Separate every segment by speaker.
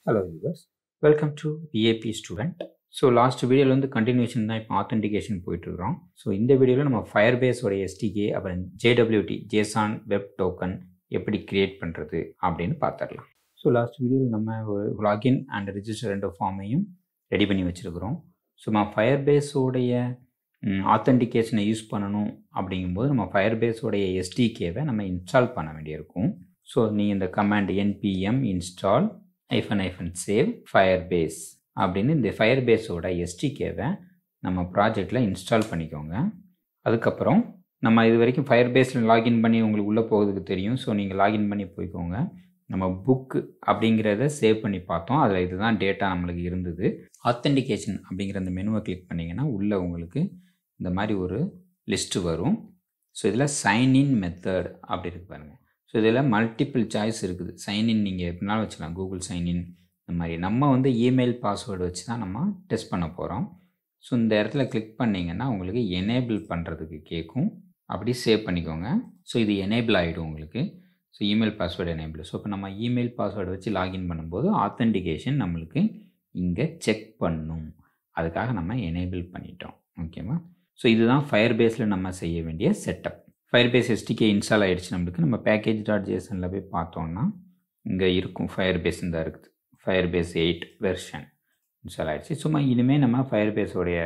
Speaker 1: hello viewers welcome to VAP student so last வீடியோவில் வந்து continuation தான் இப்போ ஆத்தென்டிகேஷன் போயிட்டுருக்கோம் ஸோ இந்த வீடியோவில் நம்ம ஃபயர் பேஸோட எஸ்டிகே அப்புறம் ஜேடபிள்யூடி ஜேசான் வெப் டோக்கன் எப்படி கிரியேட் பண்ணுறது அப்படின்னு பார்த்துடலாம் ஸோ லாஸ்ட் வீடியோவில் நம்ம ஒரு லாகின் அண்ட் ரிஜிஸ்டர் ரெண்டு ஃபார்மையும் ரெடி பண்ணி வச்சுருக்கிறோம் ஸோ நம்ம ஃபயர் பேஸோடைய ஆத்தென்டிகேஷனை யூஸ் பண்ணணும் அப்படிங்கும்போது நம்ம ஃபயர் பேஸோடைய எஸ்டிகேவை நம்ம இன்ஸ்டால் பண்ண வேண்டியிருக்கும் ஸோ நீங்கள் இந்த கமாண்ட் என்பிஎம் இன்ஸ்டால் ஐஃபன் ஐஃபன் சேவ் ஃபயர் பேஸ் அப்படின்னு இந்த ஃபயர் பேஸோட எஸ்டிகேவை நம்ம ப்ராஜெக்டில் இன்ஸ்டால் பண்ணிக்கோங்க அதுக்கப்புறம் நம்ம இது வரைக்கும் ஃபயர் பேஸில் லாகின் பண்ணி உங்களுக்கு உள்ளே போகிறதுக்கு தெரியும் ஸோ நீங்கள் லாகின் பண்ணி போய்க்கோங்க நம்ம புக்கு அப்படிங்கிறத சேவ் பண்ணி பார்த்தோம் அதில் இதுதான் டேட்டா நம்மளுக்கு இருந்தது ஆத்தென்டிகேஷன் அப்படிங்கிற அந்த மெனுவை கிளிக் பண்ணிங்கன்னா உள்ளே உங்களுக்கு இந்த மாதிரி ஒரு லிஸ்ட்டு வரும் ஸோ இதில் சைன்இன் மெத்தட் அப்படி இருக்கு பாருங்கள் ஸோ இதில் மல்டிபிள் சாய்ஸ் இருக்குது சைன்இன் நீங்கள் எப்படினாலும் வச்சுக்கலாம் கூகுள் சைன்இன் இந்த மாதிரி நம்ம வந்து இமெயில் பாஸ்வேர்டு வச்சு தான் நம்ம டெஸ்ட் பண்ண போகிறோம் ஸோ இந்த இடத்துல கிளிக் பண்ணிங்கன்னா உங்களுக்கு எனேபிள் பண்ணுறதுக்கு கேட்கும் அப்படி சேவ் பண்ணிக்கோங்க ஸோ இது எனேபிள் ஆகிடும் உங்களுக்கு so email password enable so இப்போ நம்ம இமெயில் பாஸ்வேர்டு வச்சு லாகின் பண்ணும்போது ஆத்தென்டிகேஷன் நம்மளுக்கு இங்கே செக் பண்ணும் அதுக்காக நம்ம எனேபிள் பண்ணிட்டோம் ஓகேவா ஸோ இதுதான் ஃபயர் பேஸில் நம்ம செய்ய வேண்டிய setup Firebase SDK install ஆகிடுச்சு நம்மளுக்கு நம்ம பேக்கேஜ் டாட் ஜேசனில் போய் பார்த்தோம்னா இங்கே இருக்கும் ஃபயர் பேஸ் தான் இருக்குது Firebase eight version install ஆகிடுச்சு சும்மா இனிமேல் நம்ம ஃபயர் பேஸோடைய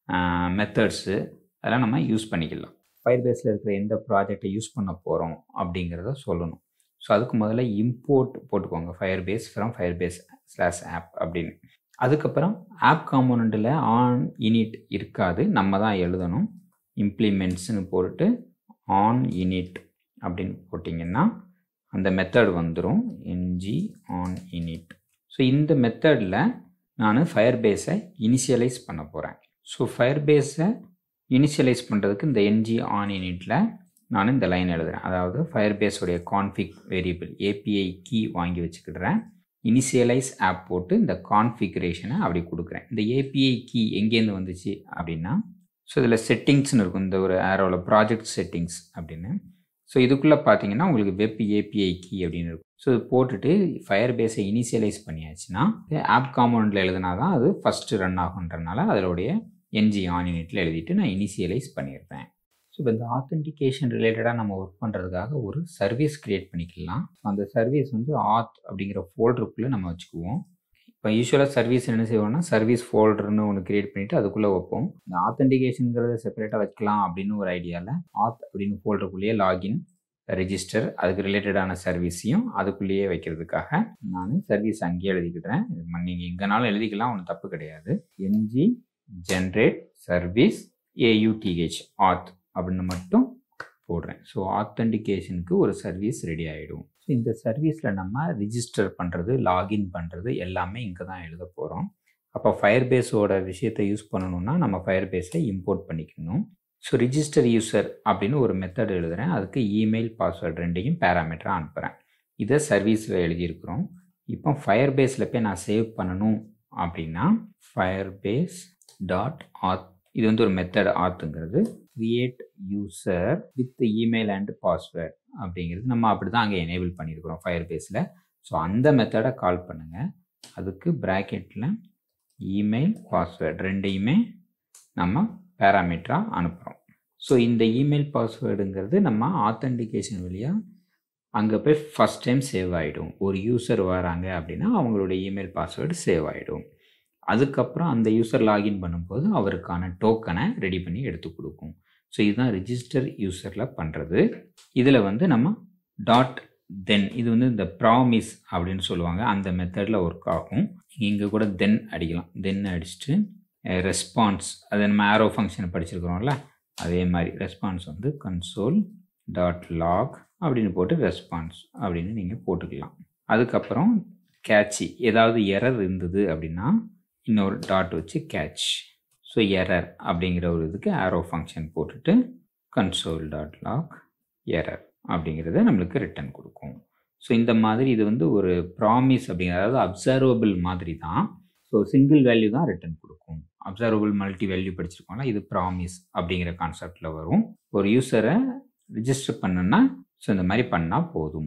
Speaker 1: மெத்தட்ஸு அதெல்லாம் நம்ம யூஸ் பண்ணிக்கலாம் ஃபயர் பேஸில் இருக்கிற எந்த ப்ராஜெக்டை யூஸ் பண்ண போகிறோம் அப்படிங்கிறத சொல்லணும் ஸோ அதுக்கு முதல்ல இம்போர்ட் போட்டுக்கோங்க Firebase from Firebase slash app அப்படின்னு அதுக்கப்புறம் ஆப் காம்போனண்ட்டில் ஆன் இனிட் இருக்காது நம்ம தான் எழுதணும் இம்ப்ளிமெண்ட்ஸ்னு போட்டுட்டு ஆன் இனிட் அப்படின்னு போட்டிங்கன்னா அந்த மெத்தட் வந்துடும் என்ஜி ஆன் இனிட் ஸோ இந்த மெத்தடில் நான் ஃபயர் பேஸை இனிஷியலைஸ் பண்ண போகிறேன் ஸோ ஃபயர் பேஸை இனிஷியலைஸ் பண்ணுறதுக்கு இந்த என்ஜி ஆன் யூனிட்டில் நான் இந்த லைன் எழுதுகிறேன் அதாவது ஃபயர் பேஸோடைய கான்ஃபிக் வேரியபிள் ஏபிஐ கீ வாங்கி வச்சுக்கிடுறேன் இனிஷியலைஸ் ஆப் போட்டு இந்த கான்ஃபிகரேஷனை அப்படி கொடுக்குறேன் இந்த ஏபிஐ கீ எங்கேருந்து வந்துச்சு அப்படின்னா ஸோ இதில் செட்டிங்ஸ்னு இருக்கும் இந்த ஒரு ஆரோவில் ப்ராஜெக்ட் செட்டிங்ஸ் அப்படின்னு ஸோ இதுக்குள்ளே பார்த்தீங்கன்னா உங்களுக்கு வெப் ஏபிஐ கீ அப்படின்னு இருக்கும் ஸோ இது போட்டுட்டு ஃபயர் பேஸை இனிஷியலைஸ் பண்ணியாச்சுன்னா ஆப் காம்பவுண்டில் எழுதினா தான் அது ஃபஸ்ட்டு ரன் ஆகுன்றனால அதனுடைய என்ஜி ஆன் யூனிட்டில் எழுதிட்டு நான் இனிஷியலைஸ் பண்ணியிருப்பேன் ஸோ இப்போ இந்த ஆத்தென்டிகேஷன் ரிலேட்டடாக நம்ம ஒர்க் பண்ணுறதுக்காக ஒரு சர்வீஸ் க்ரியேட் பண்ணிக்கலாம் அந்த சர்வீஸ் வந்து ஆத் அப்படிங்கிற ஃபோல்டருக்குள்ளே நம்ம வச்சுக்குவோம் இப்போ யூஸ்வலாக சர்வீஸ் என்ன செய்வோம்னா சர்வீஸ் ஃபோல்டர்னு ஒன்று க்ரியேட் பண்ணிவிட்டு அதுக்குள்ளே வைப்போம் இந்த ஆத்தென்டிகேஷனுங்கிறத செப்பரேட்டாக வச்சுக்கலாம் அப்படின்னு ஒரு ஐடியாவில் ஆத் அப்படின்னு ஃபோல்டருக்குள்ளேயே லாகின் ரெஜிஸ்டர் அதுக்கு ரிலேட்டடான சர்வீஸையும் அதுக்குள்ளேயே வைக்கிறதுக்காக நான் சர்வீஸ் அங்கேயே எழுதிக்கிட்டேன் நீங்கள் எங்கேனாலும் எழுதிக்கலாம் ஒன்றும் தப்பு கிடையாது என்ஜி ஜென்ரேட் சர்வீஸ் ஏயூடிஹெச் ஆத் அப்படின்னு மட்டும் போடுறேன் ஸோ ஆத்தென்டிகேஷனுக்கு ஒரு சர்வீஸ் ரெடி ஆகிடும் ஸோ இந்த சர்வீஸில் நம்ம ரிஜிஸ்டர் பண்ணுறது லாகின் பண்ணுறது எல்லாமே இங்கே தான் எழுத போகிறோம் அப்போ ஃபயர் பேஸோட விஷயத்தை யூஸ் பண்ணணும்னா நம்ம ஃபயர் பேஸை இம்போர்ட் பண்ணிக்கணும் ஸோ ரிஜிஸ்டர் யூசர் அப்படின்னு ஒரு மெத்தட் எழுதுகிறேன் அதுக்கு இமெயில் பாஸ்வேர்டு ரெண்டையும் பேராமீட்டராக அனுப்புகிறேன் இதை சர்வீஸில் எழுதியிருக்கிறோம் இப்போ ஃபயர் பேஸில் போய் நான் சேவ் பண்ணணும் அப்படின்னா ஃபயர் பேஸ் டாட் ஆத் இது வந்து ஒரு மெத்தட் ஆத்துங்கிறது create user with email and password அப்படிங்கிறது நம்ம அப்படி தான் அங்கே எனேபிள் பண்ணியிருக்கிறோம் ஃபயர் பேஸில் ஸோ அந்த மெத்தடை கால் பண்ணுங்கள் அதுக்கு ப்ராக்கெட்டில் இமெயில் பாஸ்வேர்ட் ரெண்டையுமே நம்ம பேராமீட்டராக அனுப்புகிறோம் ஸோ இந்த இமெயில் பாஸ்வேர்டுங்கிறது நம்ம ஆத்தென்டிகேஷன் வழியாக அங்கே போய் ஃபஸ்ட் டைம் சேவ் ஆகிடும் ஒரு யூசர் வராங்க அப்படின்னா அவங்களுடைய இமெயில் பாஸ்வேர்டு சேவ் ஆகிடும் அதுக்கப்புறம் அந்த யூசர் லாகின் பண்ணும்போது அவருக்கான டோக்கனை ரெடி பண்ணி எடுத்து கொடுக்கும் ஸோ இதுதான் ரிஜிஸ்டர் யூசரில் பண்ணுறது இதில் வந்து நம்ம டாட் தென் இது வந்து இந்த ப்ராமிஸ் அப்படின்னு சொல்லுவாங்க அந்த மெத்தடில் ஒர்க் ஆகும் இங்கே கூட தென் அடிக்கலாம் தென் அடிச்சுட்டு ரெஸ்பான்ஸ் அது நம்ம ஆரோ ஃபங்க்ஷனை படிச்சிருக்கிறோம்ல அதே மாதிரி ரெஸ்பான்ஸ் வந்து கன்சோல் டாட் லாக் அப்படின்னு போட்டு ரெஸ்பான்ஸ் அப்படின்னு நீங்கள் போட்டுக்கலாம் அதுக்கப்புறம் கேட்சி ஏதாவது எரர் இருந்தது அப்படின்னா இன்னொரு டாட் வச்சு கேட்ச் ஸோ எரர் அப்படிங்கிற ஒரு இதுக்கு ஆரோ ஃபங்க்ஷன் போட்டுட்டு கன்சோல் டாட் லாக் எரர் அப்படிங்கிறத நம்மளுக்கு ரிட்டன் கொடுக்கும் ஸோ இந்த மாதிரி இது வந்து ஒரு ப்ராமிஸ் அப்படிங்கிற அதாவது அப்சர்வபிள் மாதிரி தான் ஸோ சிங்கிள் வேல்யூ தான் ரிட்டன் கொடுக்கும் அப்சர்வபிள் மல்டி வேல்யூ படிச்சிருக்கோம்ல இது ப்ராமிஸ் அப்படிங்கிற கான்செப்டில் வரும் ஒரு யூஸரை ரிஜிஸ்டர் பண்ணுன்னா ஸோ இந்த மாதிரி பண்ணால் போதும்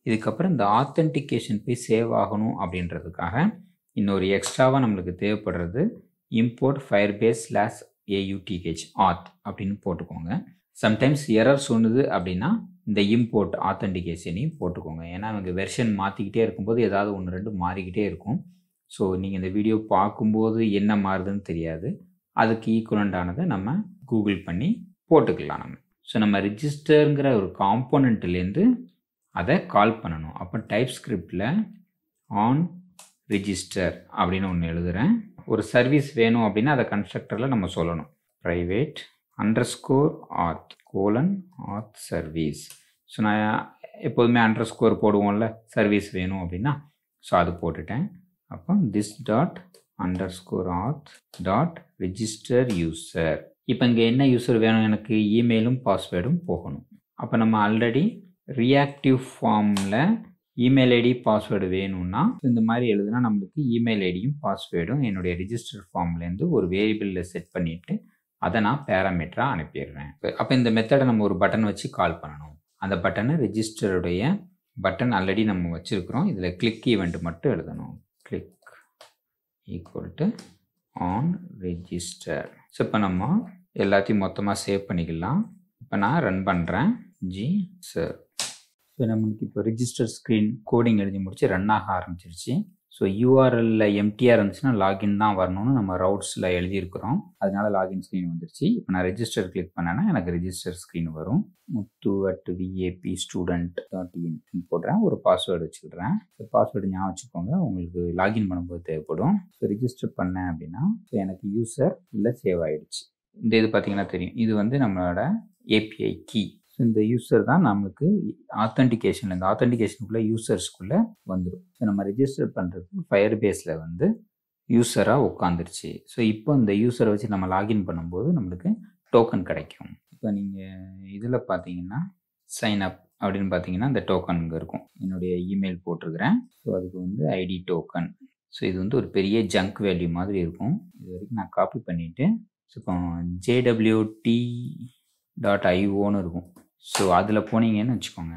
Speaker 1: இதுக்கப்புறம் இந்த ஆத்தென்டிகேஷன் போய் சேவ் ஆகணும் அப்படின்றதுக்காக இன்னொரு எக்ஸ்ட்ராவாக நம்மளுக்கு தேவைப்படுறது இம்போர்ட் ஃபயர்பேஸ் ஸ்லாஷ் ஏயூடிஹெச் ஆத் அப்படின்னு போட்டுக்கோங்க சம்டைம்ஸ் எரர் சொன்னுது அப்படின்னா இந்த இம்போர்ட் ஆத்தென்டிகேஷனையும் போட்டுக்கோங்க ஏன்னா அவங்க வெர்ஷன் மாற்றிக்கிட்டே இருக்கும்போது ஏதாவது ஒன்று ரெண்டு மாறிக்கிட்டே இருக்கும் ஸோ நீங்கள் இந்த வீடியோ பார்க்கும்போது என்ன மாறுதுன்னு தெரியாது அதுக்கு ஈக்குவலண்டானதை நம்ம கூகுள் பண்ணி போட்டுக்கலாம் நம்ம ஸோ நம்ம ரிஜிஸ்டருங்கிற ஒரு காம்போனண்ட்லேருந்து அதை கால் பண்ணணும் அப்போ டைப் ஸ்கிரிப்டில் ஆன் ரிஜிஸ்டர் அப்படின்னு ஒன்று எழுதுகிறேன் ஒரு சர்வீஸ் வேணும் அப்படின்னா அதை கன்ஸ்ட்ரக்டரில் நம்ம சொல்லணும் private underscore auth colon auth service so நான் எப்போதுமே அண்டர் ஸ்கோர் போடுவோம்ல சர்வீஸ் வேணும் அப்படின்னா ஸோ அது போட்டுட்டேன் அப்போ this dot underscore auth dot register user இப்போ இங்கே என்ன யூசர் வேணும் எனக்கு இமெயிலும் பாஸ்வேர்டும் போகணும் அப்போ நம்ம ஆல்ரெடி ரியாக்டிவ் ஃபார்மில் இமெயில் ஐடி பாஸ்வேர்டு வேணும்னா இந்த மாதிரி எழுதுனா நம்மளுக்கு இமெயில் ஐடியும் பாஸ்வேர்டும் என்னுடைய ரிஜிஸ்டர் ஃபார்ம்லேருந்து ஒரு வேரியபிளில் செட் பண்ணிவிட்டு அதை நான் பேராமீட்டராக அனுப்பிடுறேன் அப்போ இந்த மெத்தடை நம்ம ஒரு பட்டன் வச்சு கால் பண்ணணும் அந்த பட்டனை ரிஜிஸ்டருடைய பட்டன் ஆல்ரெடி நம்ம வச்சுருக்கிறோம் இதில் கிளிக் ஈவெண்ட் மட்டும் எழுதணும் click equal to on register so இப்போ நம்ம எல்லாத்தையும் மொத்தமாக சேவ் பண்ணிக்கலாம் இப்போ நான் ரன் பண்ணுறேன் ஜி சார் ஸோ நம்மளுக்கு இப்போ ரிஜிஸ்டர் ஸ்க்ரீன் கோடிங் எழுதி முடிச்சு ரன் ஆக ஆரம்பிச்சிருச்சு ஸோ யூஆர்எல்ல எம்டிஆர் இருந்துச்சுன்னா லாகின் தான் வரணும்னு நம்ம ரவுட்ஸில் எழுதியிருக்கிறோம் அதனால லாகின் ஸ்க்ரீன் வந்துருச்சு இப்போ நான் ரெஜிஸ்டர் கிளிக் பண்ணேன்னா எனக்கு ரெஜிஸ்டர் ஸ்க்ரீன் வரும் Muthu at VAP student dot in போடுறேன் ஒரு பாஸ்வேர்டு வச்சுக்கிறேன் ஸோ பாஸ்வேர்டு ஞாபகம் வச்சுக்கோங்க உங்களுக்கு லாகின் பண்ணும்போது தேவைப்படும் ஸோ ரிஜிஸ்டர் பண்ணேன் அப்படின்னா ஸோ எனக்கு யூசர் உள்ள சேவ் ஆகிடுச்சு இந்த இது பார்த்தீங்கன்னா தெரியும் இது வந்து நம்மளோட ஏபிஐ கீ ஸோ இந்த யூசர் தான் நம்மளுக்கு ஆத்தென்டிகேஷன் இந்த ஆத்தென்டிகேஷனுக்குள்ளே யூசர்ஸ்க்குள்ளே வந்துடும் ஸோ நம்ம ரெஜிஸ்டர் பண்ணுறதுக்கு ஃபயர் பேஸில் வந்து யூசராக உட்காந்துருச்சு ஸோ இப்போ இந்த யூசரை வச்சு நம்ம லாகின் பண்ணும்போது நம்மளுக்கு டோக்கன் கிடைக்கும் இப்போ நீங்கள் இதில் பார்த்தீங்கன்னா சைன் அப் அப்படின்னு பார்த்தீங்கன்னா இந்த டோக்கன் இங்கே இருக்கும் என்னுடைய இமெயில் போட்டிருக்கிறேன் ஸோ அதுக்கு வந்து ஐடி டோக்கன் ஸோ இது வந்து ஒரு பெரிய ஜங்க் வேல்யூ மாதிரி இருக்கும் இது வரைக்கும் நான் காப்பி பண்ணிவிட்டு ஸோ இப்போ ஜேடபிள்யூடி டாட் ஐஓன்னு இருக்கும் ஸோ அதில் போனீங்கன்னு வச்சுக்கோங்க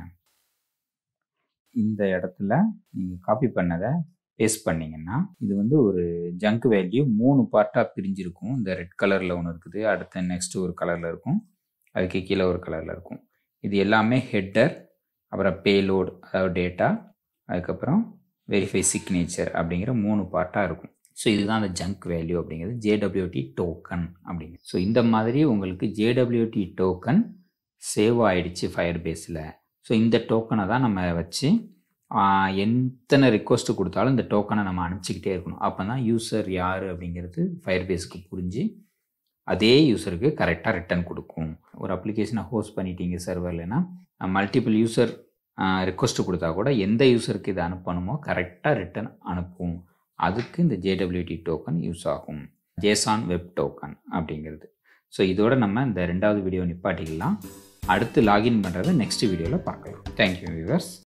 Speaker 1: இந்த இடத்துல நீங்கள் காப்பி பண்ணதை பேஸ்ட் பண்ணிங்கன்னா இது வந்து ஒரு ஜங்க் வேல்யூ மூணு பார்ட்டாக பிரிஞ்சிருக்கும் இந்த ரெட் கலரில் ஒன்று இருக்குது அடுத்த நெக்ஸ்ட் ஒரு கலரில் இருக்கும் அதுக்கு கீழே ஒரு கலரில் இருக்கும் இது எல்லாமே ஹெட்டர் அப்புறம் பேலோட் அதாவது டேட்டா அதுக்கப்புறம் வெரிஃபை சிக்னேச்சர் அப்படிங்கிற மூணு பார்ட்டாக இருக்கும் ஸோ இதுதான் அந்த ஜங்க் வேல்யூ அப்படிங்கிறது ஜேடபிள்யூடி டோக்கன் அப்படிங்கிறது ஸோ இந்த மாதிரி உங்களுக்கு ஜேடபிள்யூடி டோக்கன் சேவ் ஆகிடுச்சு ஃபயர் பேஸில் ஸோ இந்த டோக்கனை தான் நம்ம வச்சு எத்தனை ரிக்வஸ்ட்டு கொடுத்தாலும் இந்த டோக்கனை நம்ம அனுப்பிச்சிக்கிட்டே இருக்கணும் அப்போ தான் யூசர் யார் அப்படிங்கிறது ஃபயர் பேஸுக்கு புரிஞ்சு அதே யூசருக்கு கரெக்டாக ரிட்டர்ன் கொடுக்கும் ஒரு அப்ளிகேஷனை ஹோஸ்ட் பண்ணிட்டீங்க சர்வர்லனா மல்டிபிள் யூசர் ரிக்வஸ்ட்டு கொடுத்தா கூட எந்த யூசருக்கு இதை அனுப்பணுமோ கரெக்டாக ரிட்டர்ன் அனுப்பும் அதுக்கு இந்த ஜேடபிள்யூடி டோக்கன் யூஸ் ஆகும் ஜேசான் வெப் டோக்கன் அப்படிங்கிறது ஸோ இதோட நம்ம இந்த ரெண்டாவது வீடியோ நிப்பாட்டிக்கலாம் அடுத்து லாகின் பண்ணுறதை நெக்ஸ்ட் வீடியோவில் பார்க்கலாம் தேங்க்யூ வியூவர்ஸ்